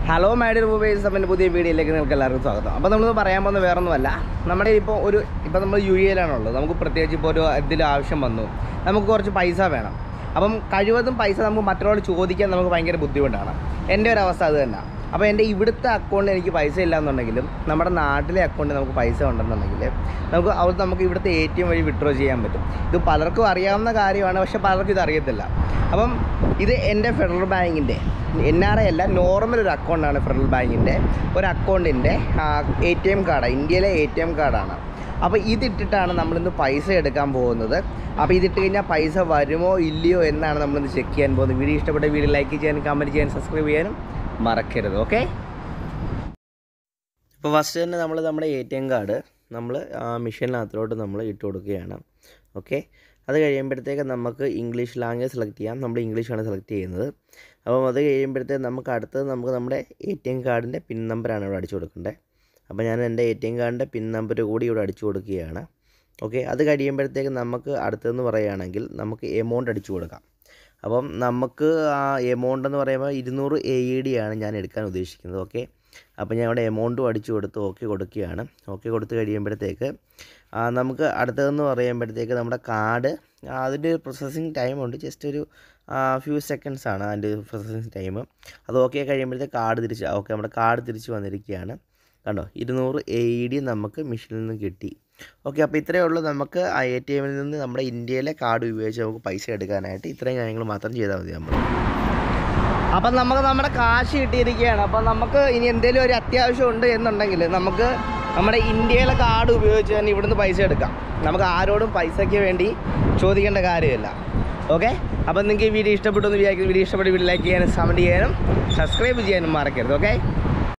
hello my dear movers അപ്പം പുതിയ വീഡിയോയിലേക്ക് നിങ്ങൾക്ക് എല്ലാവർക്കും സ്വാഗതം അപ്പോൾ നമ്മൾ പറയാൻ പോകുന്നത് വേറെ ഒന്നുമല്ല നമ്മുടെ ഇപ്പോൾ ഒരു ഇപ്പോൾ നമ്മൾ യു എയിലാണുള്ളത് നമുക്ക് പ്രത്യേകിച്ച് ഇപ്പോൾ ഒരു ഇതിൽ ആവശ്യം വന്നു നമുക്ക് കുറച്ച് പൈസ വേണം അപ്പം കഴിവതും പൈസ നമുക്ക് മറ്റൊരാൾ ചോദിക്കാൻ നമുക്ക് ഭയങ്കര ബുദ്ധിമുട്ടാണ് എൻ്റെ ഒരു അവസ്ഥ അത് തന്നെ അപ്പോൾ എൻ്റെ ഇവിടുത്തെ അക്കൗണ്ടിൽ എനിക്ക് പൈസ ഇല്ല എന്നുണ്ടെങ്കിലും നമ്മുടെ നാട്ടിലെ അക്കൗണ്ടിൽ നമുക്ക് പൈസ ഉണ്ടെന്നുണ്ടെങ്കിൽ നമുക്ക് അവിടെ നമുക്ക് ഇവിടുത്തെ എ ടി എം വഴി വിഡ്രോ ചെയ്യാൻ പറ്റും ഇത് പലർക്കും അറിയാവുന്ന കാര്യമാണ് പക്ഷേ പലർക്കും ഇത് അറിയത്തില്ല അപ്പം ഇത് എൻ്റെ ഫെഡറൽ ബാങ്കിൻ്റെ എൻ ആർ ഐ അല്ല നോർമൽ ഒരു അക്കൗണ്ടാണ് ഫെഡറൽ ബാങ്കിൻ്റെ ഒരു അക്കൗണ്ടിൻ്റെ എ ടി എം കാർഡ് ഇന്ത്യയിലെ എ ടി എം കാർഡാണ് അപ്പോൾ ഇതിട്ടിട്ടാണ് നമ്മളിന്ന് പൈസ എടുക്കാൻ പോകുന്നത് അപ്പോൾ ഇതിട്ട് കഴിഞ്ഞാൽ പൈസ വരുമോ ഇല്ലയോ എന്നാണ് നമ്മളിന്ന് ചെക്ക് ചെയ്യാൻ പോകുന്നത് വീഡിയോ ഇഷ്ടപ്പെട്ട വീഡിയോ ലൈക്ക് ചെയ്യാനും കമൻറ്റ് ചെയ്യാനും സബ്സ്ക്രൈബ് ചെയ്യാനും മറക്കരുത് ഓക്കെ ഇപ്പോൾ ഫസ്റ്റ് തന്നെ നമ്മൾ നമ്മുടെ എ ടി എം കാർഡ് നമ്മൾ ആ മെഷീനിനകത്തോട്ട് നമ്മൾ ഇട്ട് കൊടുക്കുകയാണ് ഓക്കെ അത് കഴിയുമ്പോഴത്തേക്ക് നമുക്ക് ഇംഗ്ലീഷ് ലാംഗ്വേജ് സെലക്ട് ചെയ്യാം നമ്മൾ ഇംഗ്ലീഷാണ് സെലക്ട് ചെയ്യുന്നത് അപ്പം അത് കഴിയുമ്പോഴത്തേക്ക് നമുക്ക് അടുത്തത് നമുക്ക് നമ്മുടെ എ ടി എം കാർഡിൻ്റെ പിൻ നമ്പറാണ് ഇവിടെ അടിച്ചു കൊടുക്കേണ്ടത് അപ്പോൾ ഞാൻ എൻ്റെ എ ടി എം കാർഡിൻ്റെ പിൻ നമ്പർ കൂടി ഇവിടെ അടിച്ചു കൊടുക്കുകയാണ് ഓക്കെ അത് കഴിയുമ്പോഴത്തേക്ക് നമുക്ക് അടുത്തതെന്ന് പറയുകയാണെങ്കിൽ നമുക്ക് എമൗണ്ട് അടിച്ചു കൊടുക്കാം അപ്പം നമുക്ക് ആ എമൗണ്ട് എന്ന് പറയുമ്പോൾ ഇരുന്നൂറ് എ ഇ ഡി ആണ് ഞാൻ എടുക്കാൻ ഉദ്ദേശിക്കുന്നത് ഓക്കെ അപ്പോൾ ഞാൻ ഇവിടെ എമൗണ്ടും അടിച്ചു കൊടുത്ത് ഓക്കെ കൊടുക്കുകയാണ് ഓക്കെ കൊടുത്ത് കഴിയുമ്പോഴത്തേക്ക് ആ, നമുക്ക് അടുത്തതെന്ന് പറയുമ്പോഴത്തേക്ക് നമ്മുടെ കാർഡ് അതിൻ്റെ പ്രോസസ്സിങ് ടൈമുണ്ട് ജസ്റ്റ് ഒരു ഫ്യൂ സെക്കൻഡ്സ് ആണ് അതിൻ്റെ പ്രോസസ്സിങ് ടൈം അത് ഓക്കെ കഴിയുമ്പോഴത്തേക്ക് കാർഡ് തിരിച്ച് ഓക്കെ നമ്മുടെ കാർഡ് തിരിച്ച് വന്നിരിക്കുകയാണ് കണ്ടോ ഇരുന്നൂറ് എ ഇ ഡി നമുക്ക് മെഷീനിൽ നിന്ന് കിട്ടി ഓക്കെ അപ്പോൾ ഇത്രയേ ഉള്ളൂ നമുക്ക് ആ എ ടി എമ്മിൽ നിന്ന് നമ്മുടെ ഇന്ത്യയിലെ കാർഡ് ഉപയോഗിച്ച് നമുക്ക് പൈസ എടുക്കാനായിട്ട് ഇത്രയും കാര്യങ്ങൾ മാത്രം ചെയ്താൽ മതി നമ്മൾ അപ്പം നമുക്ക് നമ്മുടെ കാശ് കിട്ടിയിരിക്കുകയാണ് അപ്പം നമുക്ക് ഇനി എന്തെങ്കിലും ഒരു അത്യാവശ്യം ഉണ്ട് എന്നുണ്ടെങ്കിൽ നമുക്ക് നമ്മുടെ ഇന്ത്യയിലെ കാർഡ് ഉപയോഗിച്ച് തന്നെ ഇവിടുന്ന് പൈസ എടുക്കാം നമുക്ക് ആരോടും പൈസയ്ക്ക് വേണ്ടി ചോദിക്കേണ്ട കാര്യമില്ല ഓക്കെ അപ്പം നിങ്ങൾക്ക് ഈ വീഡിയോ ഇഷ്ടപ്പെട്ടു എന്ന് വിചാരിക്കുന്നു വീഡിയോ ഇഷ്ടപ്പെട്ട് വീഡിയോ ലൈക്ക് ചെയ്യാനും കമൻറ്റ് ചെയ്യാനും സബ്സ്ക്രൈബ് ചെയ്യാനും മറക്കരുത് ഓക്കെ